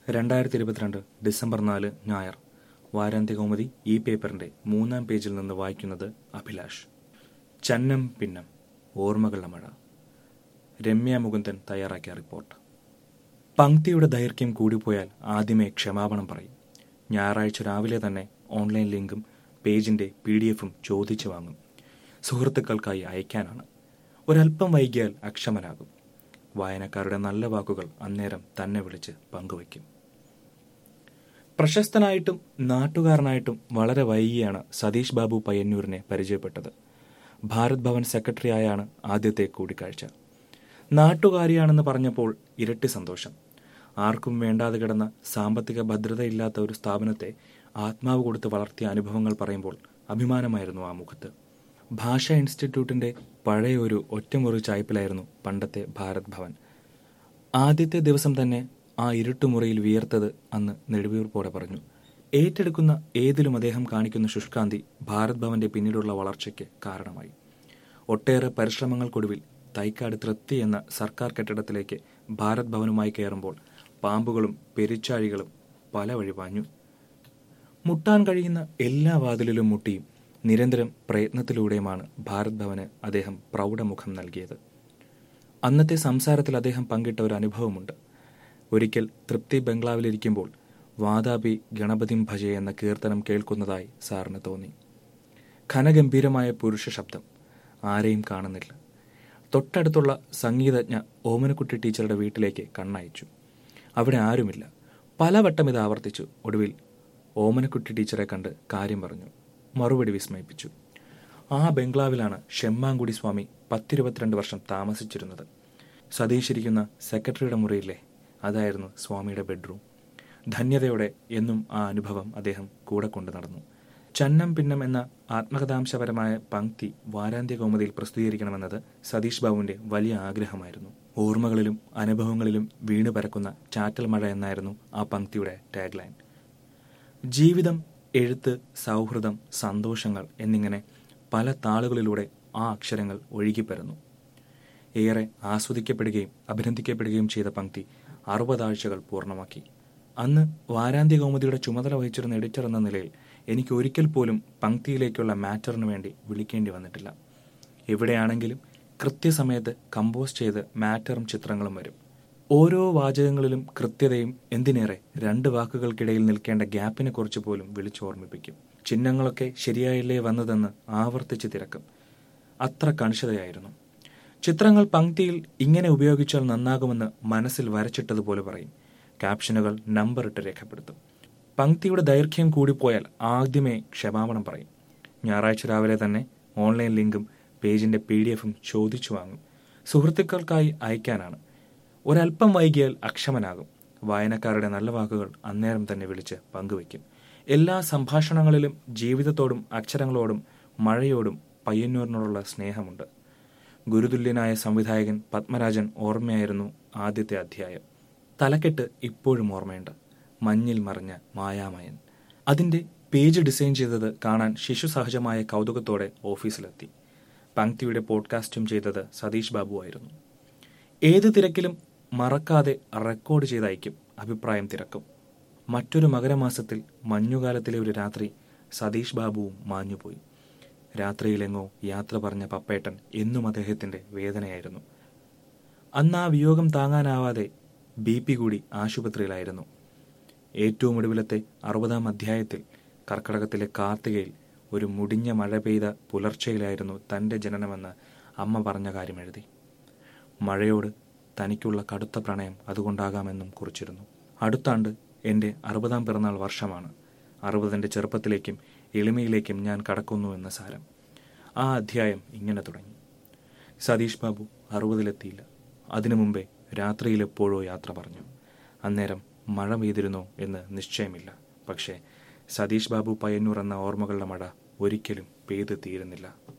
രണ്ടായിരത്തി ഇരുപത്തിരണ്ട് ഡിസംബർ നാല് ഞായർ വാരാന്ത്യ കൗമുദി ഈ പേപ്പറിന്റെ മൂന്നാം പേജിൽ നിന്ന് വായിക്കുന്നത് അഭിലാഷ് ചന്നം പിന്നം ഓർമ്മകളുടെ മഴ രമ്യ മുകുന്ദൻ തയ്യാറാക്കിയ റിപ്പോർട്ട് പങ്ക്തിയുടെ ദൈർഘ്യം കൂടിപ്പോയാൽ ആദ്യമേ ക്ഷമാപണം പറയും ഞായറാഴ്ച രാവിലെ തന്നെ ഓൺലൈൻ ലിങ്കും പേജിന്റെ പി ഡി എഫും ചോദിച്ചു വാങ്ങും സുഹൃത്തുക്കൾക്കായി അയക്കാനാണ് ഒരല്പം വൈകിയാൽ അക്ഷമനാകും വായനക്കാരുടെ നല്ല വാക്കുകൾ അന്നേരം തന്നെ വിളിച്ച് പങ്കുവയ്ക്കും പ്രശസ്തനായിട്ടും നാട്ടുകാരനായിട്ടും വളരെ വൈകിയാണ് സതീഷ് ബാബു പയ്യന്നൂരിനെ പരിചയപ്പെട്ടത് ഭാരത് ഭവൻ സെക്രട്ടറിയായാണ് ആദ്യത്തെ കൂടിക്കാഴ്ച നാട്ടുകാരിയാണെന്ന് പറഞ്ഞപ്പോൾ ഇരട്ടി സന്തോഷം ആർക്കും വേണ്ടാതെ കിടന്ന സാമ്പത്തിക ഭദ്രതയില്ലാത്ത ഒരു സ്ഥാപനത്തെ ആത്മാവ് കൊടുത്ത് വളർത്തിയ അനുഭവങ്ങൾ പറയുമ്പോൾ അഭിമാനമായിരുന്നു ആ മുഖത്ത് ഭാഷാ ഇൻസ്റ്റിറ്റ്യൂട്ടിന്റെ പഴയ ഒരു ഒറ്റമുറി ചായ്പിലായിരുന്നു പണ്ടത്തെ ഭാരത് ഭവൻ ആദ്യത്തെ ദിവസം തന്നെ ആ ഇരുട്ടുമുറിയിൽ വിയർത്തത് അന്ന് നെടുവീർപ്പോടെ പറഞ്ഞു ഏറ്റെടുക്കുന്ന ഏതിലും അദ്ദേഹം കാണിക്കുന്ന ശുഷ്കാന്തി ഭാരത് ഭവന്റെ പിന്നീടുള്ള വളർച്ചയ്ക്ക് കാരണമായി ഒട്ടേറെ പരിശ്രമങ്ങൾക്കൊടുവിൽ തൈക്കാട് തൃപ്തി എന്ന സർക്കാർ കെട്ടിടത്തിലേക്ക് ഭാരത് ഭവനുമായി കയറുമ്പോൾ പാമ്പുകളും പെരിച്ചാഴികളും പല വഴി പാഞ്ഞു മുട്ടാൻ കഴിയുന്ന എല്ലാ വാതിലിലും മുട്ടിയും നിരന്തരം പ്രയത്നത്തിലൂടെയുമാണ് ഭാരത് ഭവന് അദ്ദേഹം പ്രൗഢമുഖം നൽകിയത് അന്നത്തെ സംസാരത്തിൽ അദ്ദേഹം പങ്കിട്ട ഒരു അനുഭവമുണ്ട് ഒരിക്കൽ തൃപ്തി ബംഗ്ലാവിലിരിക്കുമ്പോൾ വാതാപി ഗണപതിം ഭജെ എന്ന കീർത്തനം കേൾക്കുന്നതായി സാറിന് തോന്നി ഘനഗംഭീരമായ പുരുഷ ശബ്ദം ആരെയും കാണുന്നില്ല തൊട്ടടുത്തുള്ള സംഗീതജ്ഞ ഓമനക്കുട്ടി ടീച്ചറുടെ വീട്ടിലേക്ക് കണ്ണയച്ചു അവിടെ ആരുമില്ല പലവട്ടം ഇത് ആവർത്തിച്ചു ഒടുവിൽ ഓമനക്കുട്ടി ടീച്ചറെ കണ്ട് കാര്യം പറഞ്ഞു മറുപടി വിസ്മയിപ്പിച്ചു ആ ബംഗ്ലാവിലാണ് ഷെമ്മാങ്കുടി സ്വാമി പത്തിരുപത്തിരണ്ട് വർഷം താമസിച്ചിരുന്നത് സതീശിരിക്കുന്ന സെക്രട്ടറിയുടെ മുറിയില്ലേ അതായിരുന്നു സ്വാമിയുടെ ബെഡ്റൂം ധന്യതയോടെ എന്നും ആ അനുഭവം അദ്ദേഹം കൂടെ കൊണ്ടു നടന്നു ചന്നം പിന്നം എന്ന ആത്മകഥാംശപരമായ പങ്ക്തി വാരാന്ത്യ കൗമുദിയിൽ പ്രസിദ്ധീകരിക്കണമെന്നത് സതീഷ് ബാബുവിന്റെ വലിയ ആഗ്രഹമായിരുന്നു ഓർമ്മകളിലും അനുഭവങ്ങളിലും വീണു പരക്കുന്ന ചാറ്റൽ മഴ എന്നായിരുന്നു ആ പങ്ക്തിയുടെ ടാഗ്ലൈൻ ജീവിതം എഴുത്ത് സൗഹൃദം സന്തോഷങ്ങൾ എന്നിങ്ങനെ പല താളുകളിലൂടെ ആ അക്ഷരങ്ങൾ ഒഴുകിപ്പരന്നു ഏറെ ആസ്വദിക്കപ്പെടുകയും അഭിനന്ദിക്കപ്പെടുകയും ചെയ്ത പങ്ക്തി അറുപതാഴ്ചകൾ പൂർണ്ണമാക്കി അന്ന് വാരാന്ത്യ കൗമുദിയുടെ ചുമതല വഹിച്ചിരുന്ന എഡിറ്റർ എന്ന നിലയിൽ എനിക്ക് ഒരിക്കൽ പോലും പങ്ക്തിയിലേക്കുള്ള മാറ്ററിന് വേണ്ടി വിളിക്കേണ്ടി വന്നിട്ടില്ല എവിടെയാണെങ്കിലും കൃത്യസമയത്ത് കമ്പോസ് ചെയ്ത് മാറ്ററും ചിത്രങ്ങളും വരും ഓരോ വാചകങ്ങളിലും കൃത്യതയും എന്തിനേറെ രണ്ട് വാക്കുകൾക്കിടയിൽ നിൽക്കേണ്ട ഗ്യാപ്പിനെ കുറിച്ച് പോലും വിളിച്ചോർമ്മിപ്പിക്കും ചിഹ്നങ്ങളൊക്കെ ശരിയായില്ലേ വന്നതെന്ന് ആവർത്തിച്ച് തിരക്കും അത്ര കണിശതയായിരുന്നു ചിത്രങ്ങൾ പങ്ക്തിയിൽ ഇങ്ങനെ ഉപയോഗിച്ചാൽ നന്നാകുമെന്ന് മനസ്സിൽ വരച്ചിട്ടതുപോലെ പറയും ക്യാപ്ഷനുകൾ നമ്പർ ഇട്ട് രേഖപ്പെടുത്തും പങ്ക്തിയുടെ ദൈർഘ്യം കൂടിപ്പോയാൽ ആദ്യമേ ക്ഷമാപണം പറയും ഞായറാഴ്ച രാവിലെ തന്നെ ഓൺലൈൻ ലിങ്കും പേജിന്റെ പി ഡി എഫും ചോദിച്ചു വാങ്ങും സുഹൃത്തുക്കൾക്കായി അയക്കാനാണ് ഒരല്പം വൈകിയാൽ അക്ഷമനാകും വായനക്കാരുടെ നല്ല വാക്കുകൾ അന്നേരം തന്നെ വിളിച്ച് പങ്കുവയ്ക്കും എല്ലാ സംഭാഷണങ്ങളിലും ജീവിതത്തോടും അക്ഷരങ്ങളോടും മഴയോടും പയ്യന്നൂരിനോടുള്ള സ്നേഹമുണ്ട് ഗുരുതുല്യനായ സംവിധായകൻ പത്മരാജൻ ഓർമ്മയായിരുന്നു ആദ്യത്തെ അധ്യായം തലക്കെട്ട് ഇപ്പോഴും ഓർമ്മയുണ്ട് മഞ്ഞിൽ മറഞ്ഞ മായാമയൻ അതിന്റെ പേജ് ഡിസൈൻ ചെയ്തത് കാണാൻ ശിശു സഹജമായ കൗതുകത്തോടെ ഓഫീസിലെത്തി പങ്ക്തിയുടെ പോഡ്കാസ്റ്റും ചെയ്തത് സതീഷ് ബാബു ആയിരുന്നു ഏത് തിരക്കിലും മറക്കാതെ റെക്കോർഡ് ചെയ്തയക്കും അഭിപ്രായം തിരക്കും മറ്റൊരു മകരമാസത്തിൽ മഞ്ഞുകാലത്തിലെ ഒരു രാത്രി സതീഷ് ബാബുവും മാഞ്ഞുപോയി രാത്രിയിലെങ്ങോ യാത്ര പറഞ്ഞ പപ്പേട്ടൻ എന്നും അദ്ദേഹത്തിന്റെ വേദനയായിരുന്നു അന്ന് ആ വിയോഗം താങ്ങാനാവാതെ ബി പി കൂടി ആശുപത്രിയിലായിരുന്നു ഏറ്റവും ഒടുവിലത്തെ അറുപതാം അധ്യായത്തിൽ കർക്കടകത്തിലെ കാർത്തികയിൽ ഒരു മുടിഞ്ഞ മഴ പെയ്ത പുലർച്ചയിലായിരുന്നു തന്റെ ജനനമെന്ന് അമ്മ പറഞ്ഞ കാര്യം എഴുതി മഴയോട് തനിക്കുള്ള കടുത്ത പ്രണയം അതുകൊണ്ടാകാമെന്നും കുറിച്ചിരുന്നു അടുത്താണ്ട് എൻ്റെ അറുപതാം പിറന്നാൾ വർഷമാണ് അറുപതിൻ്റെ ചെറുപ്പത്തിലേക്കും എളിമയിലേക്കും ഞാൻ കടക്കുന്നു എന്ന സാരം ആ അധ്യായം ഇങ്ങനെ തുടങ്ങി സതീഷ് ബാബു അറുപതിലെത്തിയില്ല അതിനു മുമ്പേ രാത്രിയിൽ എപ്പോഴോ യാത്ര പറഞ്ഞു അന്നേരം മഴ പെയ്തിരുന്നോ എന്ന് നിശ്ചയമില്ല പക്ഷേ സതീഷ് ബാബു പയ്യന്നൂർ എന്ന ഓർമ്മകളുടെ മഴ ഒരിക്കലും പെയ്ത് തീരുന്നില്ല